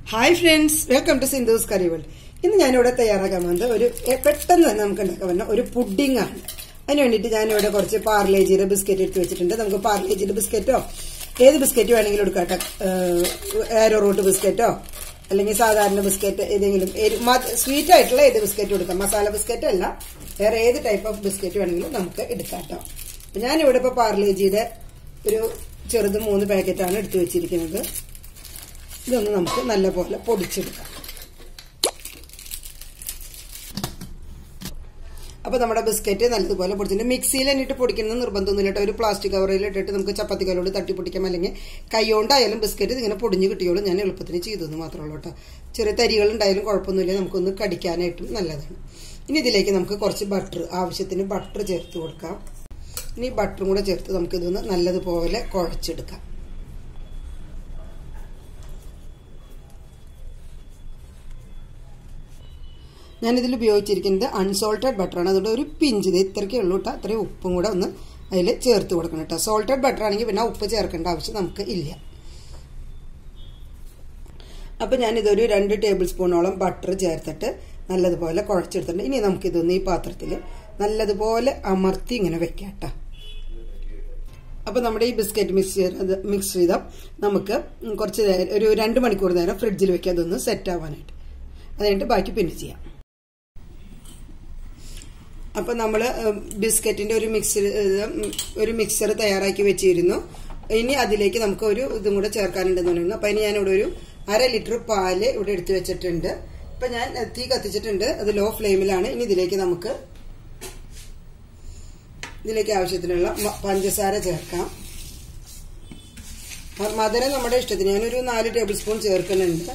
hi friends welcome to Sindhu's curry world ഇന്ന് ഞാനിവിടെ തയ്യാറാക്കാൻ വന്നത് ഒരു എ, പെട്ടെന്ന് തന്നെ നമുക്ക് ഉണ്ടാക്കാൻ പറ്റുന്ന ഒരു പുഡിംഗ് ആണ് അതിന് വേണ്ടിയിട്ട് ഞാനിവിടെ കുറച്ച് പാർലേജിയുടെ ബിസ്ക്കറ്റ് എടുത്ത് വെച്ചിട്ടുണ്ട് നമുക്ക് പാർലേജിയുടെ ബിസ്ക്കറ്റോ ഏത് ബിസ്ക്കറ്റ് വേണമെങ്കിലും എടുക്കാട്ടെ ആരോ റൂട്ട് ബിസ്ക്കറ്റോ അല്ലെങ്കിൽ സാധാരണ ബിസ്ക്കറ്റ് ഏതെങ്കിലും സ്വീറ്റ് ആയിട്ടുള്ള ഏത് ബിസ്ക്കറ്റും എടുക്കാം മസാല ബിസ്ക്കറ്റ് അല്ല വേറെ ഏത് ടൈപ്പ് ഓഫ് ബിസ്ക്കറ്റ് വേണമെങ്കിലും നമുക്ക് എടുക്കാം കേട്ടോ അപ്പൊ ഞാനിവിടെ ഇപ്പോൾ പാർലേജിയുടെ ഒരു ചെറുത് മൂന്ന് പാക്കറ്റാണ് എടുത്തു വെച്ചിരിക്കുന്നത് ഇതൊന്ന് നമുക്ക് നല്ലപോലെ പൊടിച്ചെടുക്കാം അപ്പോൾ നമ്മുടെ ബിസ്ക്കറ്റ് നല്ലതുപോലെ പൊടിച്ചിട്ടുണ്ട് മിക്സിയിൽ എന്നിട്ട് പൊടിക്കുന്നത് നിർബന്ധമൊന്നുമില്ല കേട്ടോ ഒരു പ്ലാസ്റ്റിക് കവറിൽ ഇട്ടിട്ട് നമുക്ക് ചപ്പാത്തി കല്ലോട് തട്ടി പൊടിക്കാം അല്ലെങ്കിൽ കൈകൊണ്ടായാലും ബിസ്ക്കറ്റ് ഇങ്ങനെ പൊടിഞ്ഞ് കിട്ടിയോളും ഞാൻ എളുപ്പത്തിന് ചെയ്തെന്ന് മാത്രമേ ഉള്ളൂ കേട്ടോ ചെറിയ തരികൾ ഉണ്ടായാലും കുഴപ്പമൊന്നുമില്ല നമുക്കൊന്ന് കടിക്കാനായിട്ടും നല്ലതാണ് ഇനി ഇതിലേക്ക് നമുക്ക് കുറച്ച് ബട്ടർ ആവശ്യത്തിന് ബട്ടർ ചേർത്ത് കൊടുക്കാം ഇനി ബട്ടറും കൂടെ ചേർത്ത് നമുക്കിതൊന്ന് നല്ലതുപോലെ കുഴച്ചെടുക്കാം ഞാനിതിൽ ഉപയോഗിച്ചിരിക്കുന്നത് അൺസോൾട്ടഡ് ബട്ടറാണ് അതുകൊണ്ട് ഒരു പിഞ്ച് ഇത് ഇത്രയ്ക്കേ ഉള്ളൂ കേട്ടോ അത്രയും ഉപ്പും കൂടെ ഒന്ന് അതിൽ ചേർത്ത് കൊടുക്കണം കേട്ടോ സോൾട്ടഡ് ബട്ടർ ആണെങ്കിൽ പിന്നെ ഉപ്പ് ചേർക്കേണ്ട ആവശ്യം നമുക്ക് ഇല്ല അപ്പം ഞാനിതൊരു രണ്ട് ടേബിൾ സ്പൂണോളം ബട്ടർ ചേർത്തിട്ട് നല്ലതുപോലെ കുഴച്ചെടുത്തിട്ടുണ്ട് ഇനി നമുക്കിതൊന്ന് ഈ പാത്രത്തിൽ നല്ലതുപോലെ അമർത്തി ഇങ്ങനെ വെക്കാം കേട്ടോ അപ്പോൾ നമ്മുടെ ഈ ബിസ്ക്കറ്റ് മിക്സ് മിക്സ് ചെയ്താൽ നമുക്ക് കുറച്ച് നേരം ഒരു രണ്ട് മണിക്കൂർ നേരം ഫ്രിഡ്ജിൽ വെക്കാം അതൊന്ന് സെറ്റ് ആവാനായിട്ട് അത് കഴിഞ്ഞിട്ട് ബാക്കി പിന്നെ ചെയ്യാം അപ്പം നമ്മൾ ബിസ്ക്കറ്റിന്റെ ഒരു മിക്സർ ഒരു മിക്സർ തയ്യാറാക്കി വെച്ചിരുന്നു ഇനി അതിലേക്ക് നമുക്ക് ഒരു ഇതും കൂടെ ചേർക്കാനുണ്ടെന്ന് പറയുന്നു അപ്പം ഇനി ഞാനിവിടെ ഒരു അര ലിറ്റർ പാല് ഇവിടെ എടുത്തു വെച്ചിട്ടുണ്ട് ഇപ്പം ഞാൻ തീ കത്തിച്ചിട്ടുണ്ട് അത് ലോ ഫ്ലെയിമിലാണ് ഇനി ഇതിലേക്ക് നമുക്ക് ഇതിലേക്ക് ആവശ്യത്തിനുള്ള പഞ്ചസാര ചേർക്കാം മധുരം നമ്മുടെ ഇഷ്ടത്തിന് ഞാനൊരു നാല് ടേബിൾ സ്പൂൺ ചേർക്കുന്നുണ്ട്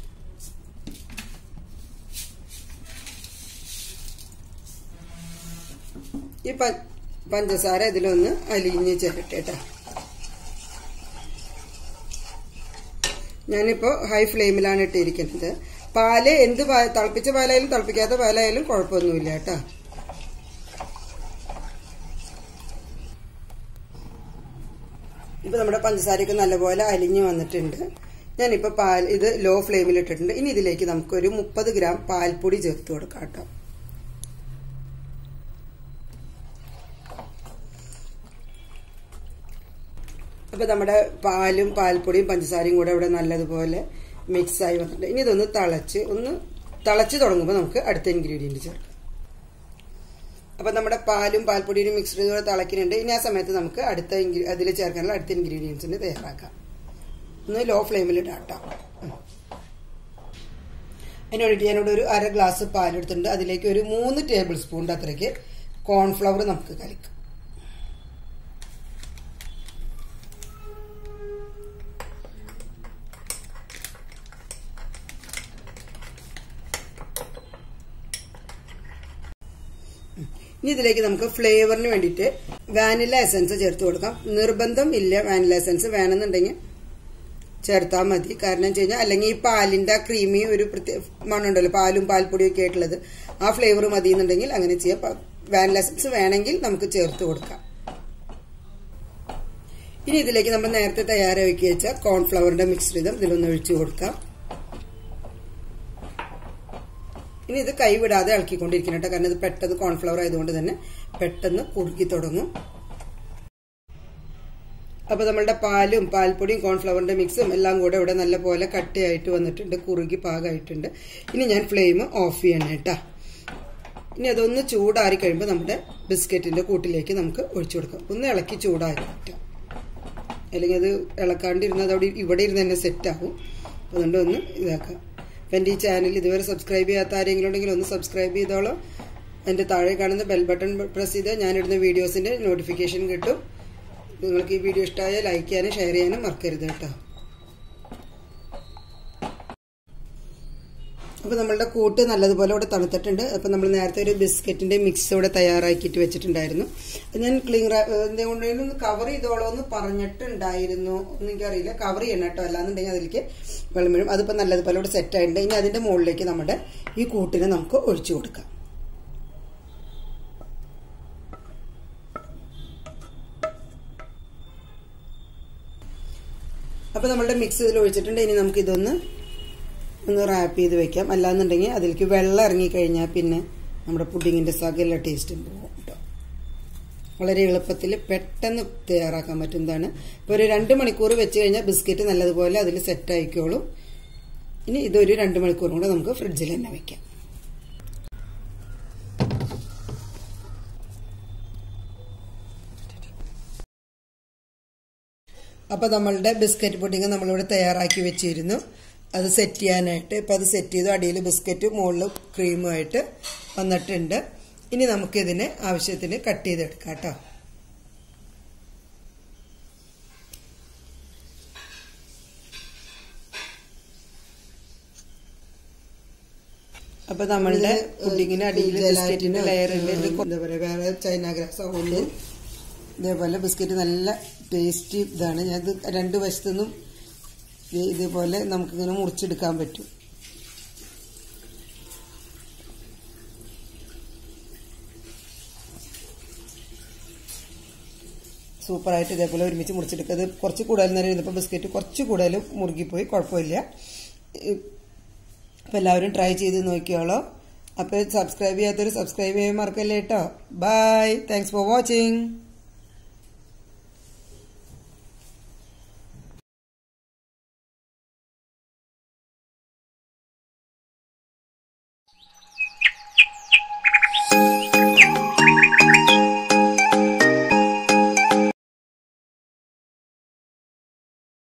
ഈ പഞ്ചസാര ഇതിലൊന്ന് അലിഞ്ഞ് ചേരട്ടെ ഞാനിപ്പോ ഹൈ ഫ്ലെയിമിലാണ് ഇട്ടിരിക്കുന്നത് പാല് എന്ത് തിളപ്പിച്ച പാലായാലും തിളപ്പിക്കാത്ത പാലായാലും കുഴപ്പമൊന്നുമില്ല കേട്ടോ ഇപ്പൊ നമ്മുടെ പഞ്ചസാരയൊക്കെ നല്ലപോലെ അലിഞ്ഞു വന്നിട്ടുണ്ട് ഞാനിപ്പോ പാൽ ഇത് ലോ ഫ്ലെയിമിൽ ഇട്ടിട്ടുണ്ട് ഇനി ഇതിലേക്ക് നമുക്കൊരു മുപ്പത് ഗ്രാം പാൽപ്പൊടി ചേർത്ത് കൊടുക്കാം കേട്ടോ അപ്പോൾ നമ്മുടെ പാലും പാൽപ്പൊടിയും പഞ്ചസാരയും കൂടെ ഇവിടെ നല്ലതുപോലെ മിക്സ് ആയി വന്നിട്ടുണ്ട് ഇനി ഇതൊന്ന് തിളച്ച് ഒന്ന് തിളച്ച് തുടങ്ങുമ്പോൾ നമുക്ക് അടുത്ത ഇൻഗ്രീഡിയൻറ്റ് ചേർക്കാം അപ്പം നമ്മുടെ പാലും പാൽപ്പൊടിയും മിക്സ് ചെയ്ത് തിളക്കുന്നുണ്ട് ഇനി ആ സമയത്ത് നമുക്ക് അടുത്ത അതിൽ ചേർക്കാനുള്ള അടുത്ത ഇൻഗ്രീഡിയൻസിന് തയ്യാറാക്കാം ഒന്ന് ലോ ഫ്ലെയിമിൽ ഇടാട്ടോ അതിന് വേണ്ടിയിട്ട് ഞാനിവിടെ ഒരു അര ഗ്ലാസ് പാലെടുത്തിട്ടുണ്ട് അതിലേക്ക് ഒരു മൂന്ന് ടേബിൾ സ്പൂണിൻ്റെ അത്രയ്ക്ക് കോൺഫ്ലവർ നമുക്ക് കലക്കാം ഇനി ഇതിലേക്ക് നമുക്ക് ഫ്ലേവറിന് വേണ്ടിയിട്ട് വാനില എസൻസ് ചേർത്ത് കൊടുക്കാം നിർബന്ധം ഇല്ല വാനില എസൻസ് വേണമെന്നുണ്ടെങ്കിൽ ചേർത്താൽ മതി കാരണം വെച്ച് കഴിഞ്ഞാൽ അല്ലെങ്കിൽ ഈ പാലിന്റെ ക്രീമി ഒരു പ്രത്യേക മണ്ണുണ്ടല്ലോ പാലും പാൽപ്പൊടിയും ഒക്കെ ആയിട്ടുള്ളത് ആ ഫ്ലേവർ മതി എന്നുണ്ടെങ്കിൽ അങ്ങനെ ചെയ്യാം വാനില എസൻസ് വേണമെങ്കിൽ നമുക്ക് ചേർത്ത് കൊടുക്കാം ഇനി ഇതിലേക്ക് നമ്മൾ നേരത്തെ തയ്യാറാക്കി വെച്ച കോൺഫ്ലവറിന്റെ മിക്സ് ചെയ്തും ഇതിലൊന്ന് ഒഴിച്ചു കൊടുക്കാം ഇനി ഇത് കൈവിടാതെ ഇളക്കിക്കൊണ്ടിരിക്കണം കേട്ടോ കാരണം ഇത് പെട്ടെന്ന് കോൺഫ്ലവർ ആയതുകൊണ്ട് തന്നെ പെട്ടെന്ന് കുറുക്കി തുടങ്ങും അപ്പൊ നമ്മളുടെ പാലും പാൽപ്പൊടിയും കോൺഫ്ലവറിന്റെ മിക്സും എല്ലാം കൂടെ ഇവിടെ നല്ല പോലെ കട്ടയായിട്ട് വന്നിട്ടുണ്ട് കുറുകി പാകമായിട്ടുണ്ട് ഇനി ഞാൻ ഫ്ലെയിം ഓഫ് ചെയ്യണം കേട്ടാ ഇനി അതൊന്ന് ചൂടാറി കഴിയുമ്പോൾ നമ്മുടെ ബിസ്ക്കറ്റിന്റെ കൂട്ടിലേക്ക് നമുക്ക് ഒഴിച്ചു കൊടുക്കാം ഒന്ന് ഇളക്കി ചൂടാറി പറ്റാം അല്ലെങ്കിൽ അത് ഇളക്കാണ്ടിരുന്നത് അവിടെ ഇവിടെ ഇരുന്ന് തന്നെ സെറ്റ് ആവും അതുകൊണ്ട് ഒന്ന് ഇതാക്കാം അപ്പം എൻ്റെ ഈ ചാനൽ ഇതുവരെ സബ്സ്ക്രൈബ് ചെയ്യാത്ത ആരെങ്കിലും ഉണ്ടെങ്കിൽ ഒന്ന് സബ്സ്ക്രൈബ് ചെയ്തോളാം എൻ്റെ താഴെ കാണുന്ന ബെൽ ബട്ടൺ പ്രസ് ചെയ്താൽ ഞാനിടുന്ന വീഡിയോസിൻ്റെ നോട്ടിഫിക്കേഷൻ കിട്ടും നിങ്ങൾക്ക് ഈ വീഡിയോ ഇഷ്ടമായാൽ ലൈക്ക് ചെയ്യാനും ഷെയർ ചെയ്യാനും മറക്കരുത് കേട്ടോ അപ്പോൾ നമ്മളുടെ കൂട്ട് നല്ലതുപോലെ ഇവിടെ തണുത്തിട്ടുണ്ട് അപ്പോൾ നമ്മൾ നേരത്തെ ഒരു ബിസ്ക്കറ്റിൻ്റെ മിക്സ് ഇവിടെ തയ്യാറാക്കിയിട്ട് വെച്ചിട്ടുണ്ടായിരുന്നു ഞാൻ ക്ലീൻ എന്തുകൊണ്ടെങ്കിലും ഒന്ന് കവർ ചെയ്തോളൂ എന്ന് പറഞ്ഞിട്ടുണ്ടായിരുന്നു ഒന്നും എനിക്കറിയില്ല കവർ ചെയ്യണം കേട്ടോ അല്ലാന്നുണ്ടെങ്കിൽ അതിലേക്ക് വെള്ളം വീഴും അതിപ്പോൾ നല്ലതുപോലെ ഇവിടെ സെറ്റ് ആയിട്ടുണ്ട് ഇനി അതിൻ്റെ മുകളിലേക്ക് നമ്മുടെ ഈ കൂട്ടിനെ നമുക്ക് ഒഴിച്ചു കൊടുക്കാം അപ്പോൾ നമ്മളുടെ മിക്സ് ഇതിൽ ഒഴിച്ചിട്ടുണ്ട് ഇനി നമുക്ക് ഇതൊന്ന് ഒന്ന് റാപ്പ് ചെയ്ത് വെക്കാം അല്ലാന്നുണ്ടെങ്കിൽ അതിലേക്ക് വെള്ളം ഇറങ്ങിക്കഴിഞ്ഞാൽ പിന്നെ നമ്മുടെ പുഡിങ്ങിൻ്റെ സകല ടേസ്റ്റും പോകും കേട്ടോ വളരെ എളുപ്പത്തിൽ പെട്ടെന്ന് തയ്യാറാക്കാൻ പറ്റുന്നതാണ് ഇപ്പോൾ ഒരു രണ്ട് മണിക്കൂർ വെച്ച് കഴിഞ്ഞാൽ ബിസ്ക്കറ്റ് നല്ലതുപോലെ അതിൽ സെറ്റ് ആയിക്കോളും ഇനി ഇതൊരു രണ്ട് മണിക്കൂറും കൂടെ നമുക്ക് ഫ്രിഡ്ജിൽ തന്നെ വെക്കാം അപ്പോൾ നമ്മളുടെ ബിസ്ക്കറ്റ് പുഡിങ് നമ്മളിവിടെ തയ്യാറാക്കി വെച്ചിരുന്നു അത് സെറ്റ് ചെയ്യാനായിട്ട് ഇപ്പം അത് സെറ്റ് ചെയ്തു അടിയിൽ ബിസ്ക്കറ്റും മുകളിൽ ക്രീമുമായിട്ട് വന്നിട്ടുണ്ട് ഇനി നമുക്കിതിന് ആവശ്യത്തിന് കട്ട് ചെയ്തെടുക്കാം കേട്ടോ അപ്പൊ നമ്മളുടെ പുഡിങ്ങിന് അടിയിൽ ബിസ്ക്കറ്റിന്റെ ലെയർ ഉണ്ട് എന്താ പറയാ വേറെ ചൈന ഗ്രാസ് ഒന്നും ഇതേപോലെ ബിസ്ക്കറ്റ് നല്ല ടേസ്റ്റി ഇതാണ് ഞാൻ ഇത് രണ്ട് വശത്തുനിന്നും ഇതേപോലെ നമുക്കിങ്ങനെ മുറിച്ചെടുക്കാൻ പറ്റും സൂപ്പറായിട്ട് ഇതേപോലെ ഒരുമിച്ച് മുറിച്ചെടുക്കുക അത് കുറച്ച് കൂടുതൽ നേരം ഇരുന്നപ്പോൾ ബിസ്ക്കറ്റ് കുറച്ച് കൂടുതൽ മുറുകിപ്പോയി കുഴപ്പമില്ല അപ്പോൾ എല്ലാവരും ട്രൈ ചെയ്ത് നോക്കിയോളൂ അപ്പോൾ സബ്സ്ക്രൈബ് ചെയ്യാത്തവർ സബ്സ്ക്രൈബ് ചെയ്യാൻ മറക്കല്ലേ കേട്ടോ ബൈ താങ്ക്സ് ഫോർ വാച്ചിങ്